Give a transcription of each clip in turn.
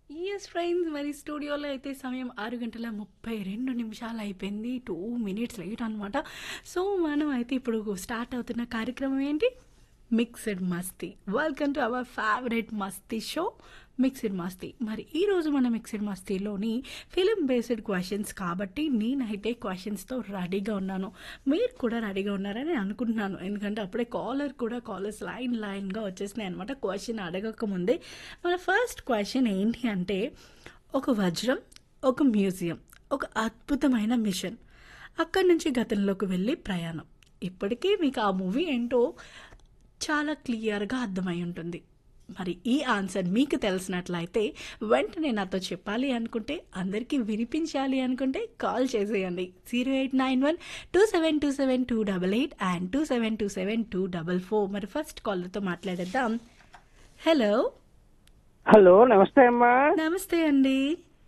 Yes friends మరి స్టూడియోలో అయితే సమయం ఆరు గంటల ముప్పై రెండు నిమిషాలు అయిపోయింది టూ మినిట్స్ లేట్ అనమాట సో మనం అయితే ఇప్పుడు స్టార్ట్ అవుతున్న కార్యక్రమం ఏంటి mixed Masti welcome to our favourite Masti show mixed Masti మరి ఈరోజు మన మిక్స్డ్ మస్తీలోని ఫిలిం బేస్డ్ క్వశ్చన్స్ కాబట్టి నేనైతే క్వశ్చన్స్తో రెడీగా ఉన్నాను మీరు కూడా రెడీగా ఉన్నారని అనుకుంటున్నాను ఎందుకంటే అప్పుడే కాలర్ కూడా కాలర్స్ లైన్ లైన్గా వచ్చేసినాయి అనమాట క్వశ్చన్ అడగకముందే మన ఫస్ట్ క్వశ్చన్ ఏంటి అంటే ఒక వజ్రం ఒక మ్యూజియం ఒక అద్భుతమైన మిషన్ అక్కడి నుంచి గతంలోకి వెళ్ళి ప్రయాణం ఇప్పటికీ మీకు ఆ మూవీ ఏంటో చాలా క్లియర్గా అర్థమై ఉంటుంది మరి ఈ ఆన్సర్ మీకు తెలిసినట్లయితే వెంటనే నాతో చెప్పాలి అనుకుంటే అందరికీ వినిపించాలి అనుకుంటే కాల్ చేసేయండి zero eight nine one two seven two seven two double eight and two seven two seven two double four మరి ఫస్ట్ కాలర్తో మాట్లాడేద్దాం హలో హలో నమస్తే అమ్మా నమస్తే అండి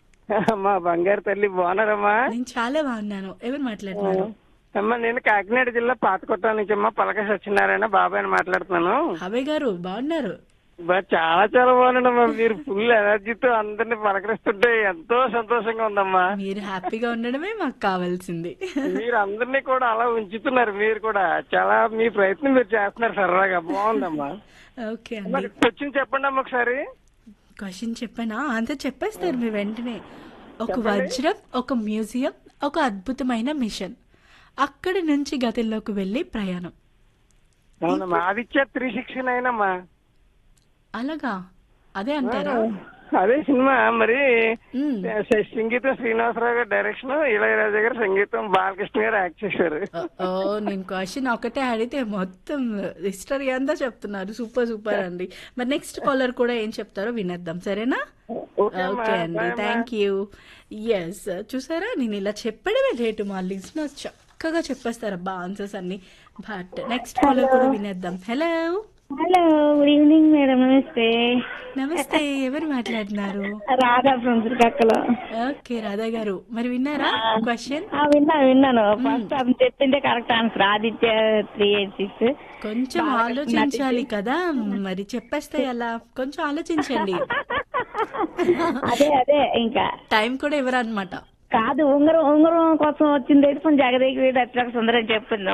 మా బంగారు తల్లి బాగున్నారమ్మా నేను చాలా బాగున్నాను ఎవరు మాట్లాడుతున్నారు అమ్మా నేను కాకినాడ జిల్లా పాతకొట్ట నుంచి అమ్మా పలక సత్యనారాయణ బాబాయ్ మాట్లాడుతున్నాను అభయ్ గారు బాగున్నారు బా చాలా చాలా బాగున్నాడమ్మా మీరు ఫుల్ ఎనర్జీతో అందరిని పలకరిస్తుంటే ఎంతో సంతోషంగా ఉందమ్మా మీరు హ్యాపీగా ఉండడమే మాకు కావాల్సింది మీరు అందరినీ కూడా అలా ఉంచుతున్నారు మీరు కూడా చాలా మీ ప్రయత్నం మీరు చేస్తున్నారు సరదాగా బాగుందమ్మా ఓకే మరి అండి క్వశ్చన్ చెప్పండి అమ్మా ఒకసారి క్వశ్చన్ చెప్పానా అంతే చెప్పేస్తారు మీరు వెంటనే ఒక వజ్రం ఒక మ్యూజియం ఒక అద్భుతమైన మిషన్ అక్కడి నుంచి గతంలోకి వెళ్ళి ప్రయాణం అవునమ్మా ఆదిత్య త్రీ సిక్స్టీ నైన్ అమ్మా అలాగా అదే అంటారా అదే సినిమా మరి మ్మ్. స- సంగీతం శ్రీనివాసరావు గారి డైరెక్షన్ ఇళయరాజా గారి సంగీతం బాలకృష్ణ గారు యాక్ట్ చేశారు ఓ, ఓ నేను క్వశ్చన్ ఒకటే అడిగితే మొత్తం హిస్టరీ అంతా చెప్తున్నారు సూపర్ సూపర్ అండి మరి నెక్స్ట్ కాలర్ కూడా ఏం చెప్తారో వినేద్దాం సరేనా ఓకే అమ్మా, ఓకే అండి బాయ్ అమ్మా. థ్యాంక్ యూ ఎస్ చూసారా నేను ఇలా చెప్పడమే లేటు మా లిజనర్స్ చక్కగా చెప్పేస్తారు అబ్బా ఆన్సర్స్ అన్ని బట్ నెక్స్ట్ కాలర్ కూడా వినేద్దాం hello hello good evening madam నమస్తే నమస్తే ఎవరు మాట్లాడుతున్నారు రాధా ఫ్రమ్ శ్రీకాకుళం ఓకే రాధా గారు మరి విన్నారా క్వశ్చన్ ఆ, విన్నాను విన్నాను ఫస్ట్ ఆమె చెప్పిందే correct answer Aditya three eight six కొంచెం ఆలోచించాలి కదా మరి చెప్పేస్తే ఎలా కొంచెం ఆలోచించండి అదే అదే ఇంకా టైం కూడా ఇవ్వరు అనమాట కాదు ఉంగరం ఉంగరం కోసం వచ్చింది అయితే కొంచెం జగదేకి వీడు అట్లా సుందరం చెప్పింది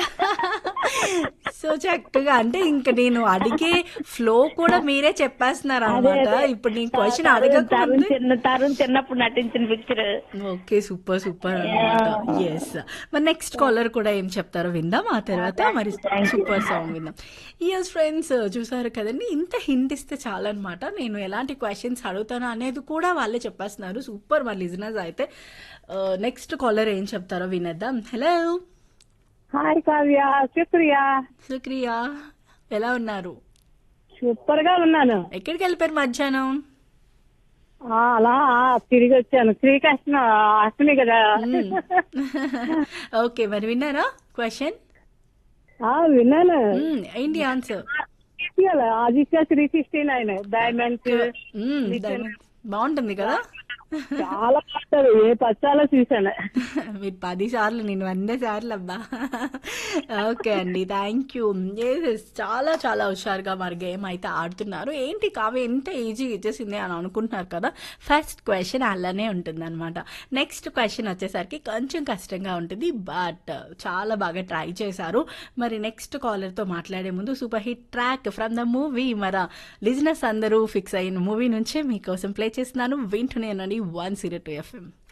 సో చక్కగా అంటే ఇంకా నేను అడిగే ఫ్లో కూడా మీరే చెప్పేస్తున్నారు అనమాట ఇప్పుడు నేను క్వశ్చన్ తరుణ్ అడగకముందే చిన్న తరుణ్ చిన్నప్పుడు నటించిన పిక్చర్ ఓకే సూపర్ సూపర్ అనమాట ఎస్ మరి నెక్స్ట్ కాలర్ కూడా ఏం చెప్తారో విందాం ఆ తర్వాత మరి సూపర్ సాంగ్ విందాం ఎస్ ఫ్రెండ్స్ చూసారు కదండి ఇంత హింట్ ఇస్తే చాలన్నమాట నేను ఎలాంటి క్వశ్చన్స్ అడుగుతాను అనేది కూడా వాళ్ళే చెప్పేస్తున్నారు సూపర్ మా లిజనర్స్ అయితే నెక్స్ట్ కాలర్ ఏం చెప్తారో వినేద్దాం హలో హాయ్ కావ్య సుప్రియా సుక్రియా ఎలా ఉన్నారు సూపర్ గా ఉన్నాను ఎక్కడికి వెళ్ళిపోయారు మధ్యాహ్నం ఆ, అలా తిరిగి వచ్చాను శ్రీకృష్ణ అష్టమి కదా ఓకే మరి విన్నారా క్వశ్చన్ ఆ, విన్నాను ఏంటి ఆన్సర్ ఇవాళ Aditya three sixty nine diamonds బాగుంటుంది కదా చాలా బాగుంటది ఏ పచ్చాలో చూసాను మీరు పది సార్లు నేను వంద సార్లు అబ్బా ఓకే అండి థ్యాంక్ యూ చాలా చాలా హుషారుగా మరి గేమ్ అయితే ఆడుతున్నారు ఏంటి కావ్య ఎంత ఈజీ ఇచ్చేసింది అని అనుకుంటున్నారు కదా ఫస్ట్ క్వశ్చన్ అలానే ఉంటుంది అనమాట నెక్స్ట్ క్వశ్చన్ వచ్చేసరికి కొంచెం కష్టంగా ఉంటుంది బట్ చాలా బాగా ట్రై చేశారు మరి నెక్స్ట్ కాలర్తో మాట్లాడే ముందు super hit track from the movie మన లిజినెస్ అందరూ ఫిక్స్ అయిన మూవీ నుంచే మీకోసం ప్లే చేస్తున్నాను వింటూనే వన్ జీరో టూ ఎఫ్ఎం